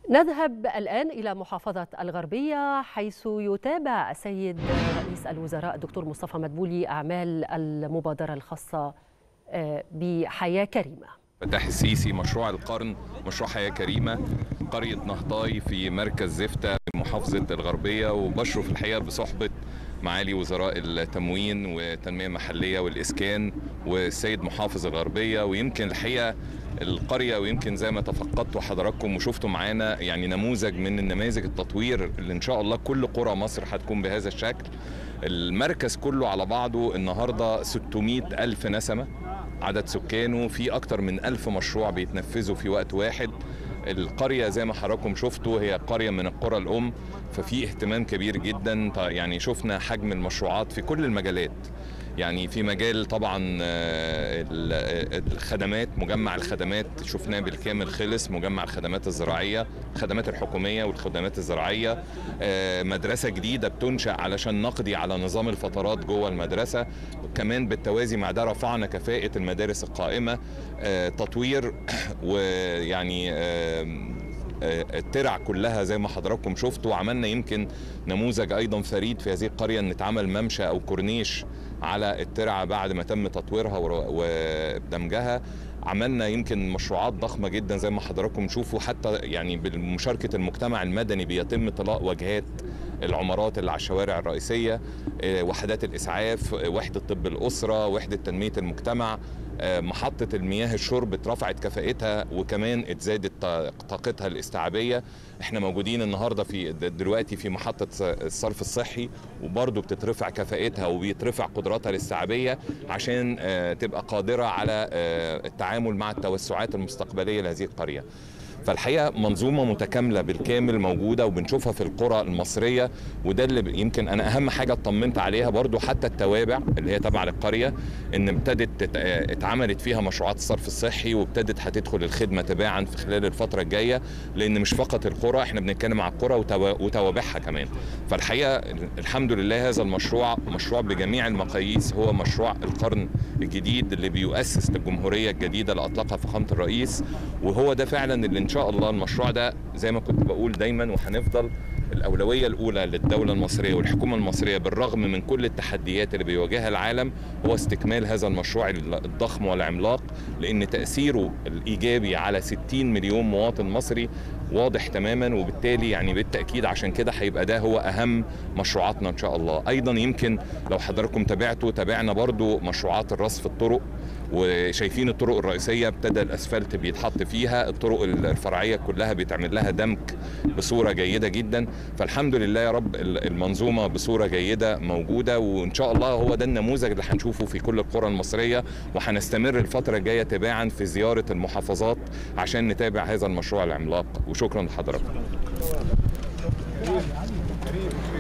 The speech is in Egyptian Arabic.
نذهب الآن إلى محافظة الغربية حيث يتابع السيد رئيس الوزراء الدكتور مصطفى مدبولي أعمال المبادرة الخاصة بحياة كريمة فتح السيسي مشروع القرن مشروع حياة كريمة قرية نهضاي في مركز زفتة في محافظة الغربية وبشرف الحقيقة بصحبة معالي وزراء التموين والتنمية المحلية والإسكان والسيد محافظ الغربية ويمكن الحقيقة القرية ويمكن زي ما تفقدتوا حضراتكم وشفتوا معانا يعني نموذج من النماذج التطوير اللي إن شاء الله كل قرى مصر هتكون بهذا الشكل المركز كله على بعضه النهاردة 600 ألف نسمة عدد سكانه في أكتر من ألف مشروع بيتنفذوا في وقت واحد القرية زي ما حضراتكم شفتوا هي قرية من القرى الأم ففي اهتمام كبير جدا يعني شفنا حجم المشروعات في كل المجالات يعني في مجال طبعا الخدمات مجمع الخدمات شفناه بالكامل خلص مجمع الخدمات الزراعية الخدمات الحكومية والخدمات الزراعية مدرسة جديدة بتنشأ علشان نقضي على نظام الفترات جوه المدرسة كمان بالتوازي مع ده رفعنا كفاءة المدارس القائمة تطوير ويعني الترع كلها زي ما حضراتكم شفتوا وعملنا يمكن نموذج ايضا فريد في هذه القريه ان اتعمل ممشى او كورنيش على الترعه بعد ما تم تطويرها ودمجها عملنا يمكن مشروعات ضخمه جدا زي ما حضراتكم شوفوا حتى يعني بمشاركه المجتمع المدني بيتم طلاء واجهات العمارات اللي على الشوارع الرئيسيه وحدات الاسعاف وحده طب الاسره وحده تنميه المجتمع محطة المياه الشرب اترفعت كفاءتها وكمان اتزادت طاقتها الاستيعابية احنا موجودين النهاردة في دلوقتي في محطة الصرف الصحي وبرضه بتترفع كفاءتها وبيترفع قدراتها الاستيعابية عشان تبقى قادرة على التعامل مع التوسعات المستقبلية لهذه القرية فالحقيقه منظومه متكامله بالكامل موجوده وبنشوفها في القرى المصريه وده اللي يمكن انا اهم حاجه اطمنت عليها برضو حتى التوابع اللي هي تبع للقريه ان ابتدت اتعملت فيها مشروعات الصرف الصحي وابتدت هتدخل الخدمه تباعا في خلال الفتره الجايه لان مش فقط القرى احنا بنتكلم على القرى وتوابعها كمان فالحقيقه الحمد لله هذا المشروع مشروع بجميع المقاييس هو مشروع القرن الجديد اللي بيؤسس للجمهوريه الجديده اللي اطلقها فخامه الرئيس وهو ده فعلا اللي ان شاء الله المشروع ده زي ما كنت بقول دايما وهنفضل الأولوية الأولى للدولة المصرية والحكومة المصرية بالرغم من كل التحديات اللي بيواجهها العالم هو استكمال هذا المشروع الضخم والعملاق لأن تأثيره الإيجابي على 60 مليون مواطن مصري واضح تماما وبالتالي يعني بالتأكيد عشان كده هيبقى ده هو أهم مشروعاتنا إن شاء الله أيضا يمكن لو حضراتكم تابعتوا تابعنا برضو مشروعات الرصف الطرق وشايفين الطرق الرئيسية ابتدى الأسفلت بيتحط فيها الطرق الفرعية كلها بيتعمل لها دمك بصورة جيدة جدا فالحمد لله يا رب المنظومة بصورة جيدة موجودة وإن شاء الله هو ده النموذج اللي هنشوفه في كل القرى المصرية وهنستمر الفترة الجاية تباعا في زيارة المحافظات عشان نتابع هذا المشروع العملاق وشكرا لحضراتكم